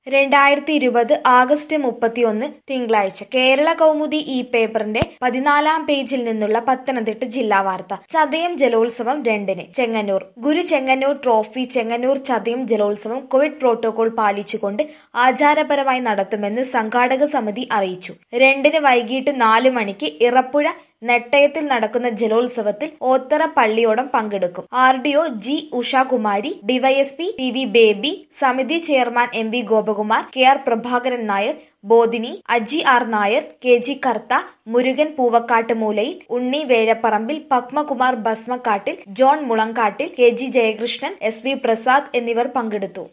രണ്ടായിരത്തി ഇരുപത് ആഗസ്റ്റ് മുപ്പത്തിയൊന്ന് തിങ്കളാഴ്ച കേരള കൗമുദി ഈ പേപ്പറിന്റെ പതിനാലാം പേജിൽ നിന്നുള്ള പത്തനംതിട്ട ജില്ലാ വാർത്ത ചതയം ജലോത്സവം രണ്ടിന് ചെങ്ങന്നൂർ ഗുരു ചെങ്ങന്നൂർ ട്രോഫി ചെങ്ങന്നൂർ ചതയം ജലോത്സവം കോവിഡ് പ്രോട്ടോകോൾ പാലിച്ചുകൊണ്ട് ആചാരപരമായി നടത്തുമെന്ന് സംഘാടക സമിതി അറിയിച്ചു രണ്ടിന് വൈകിട്ട് നാല് മണിക്ക് ഇറപ്പുഴ നെട്ടയത്തിൽ നടക്കുന്ന ജലോത്സവത്തിൽ ഓത്തറ പള്ളിയോടം പങ്കെടുക്കും R D O G Ushakumari DYSP P V Baby സമിതി chairman M V Gopakumar K R Prabhakaran Nair Bodhini Aji R Nair K G Kartha Murugan Poovakkattu Moolayil Unni Vezhaparambil Padmakumar Bhasmakkattil John Mulankattil K G Jayakrishnan S V Prasad എന്നിവർ പങ്കെടുത്തു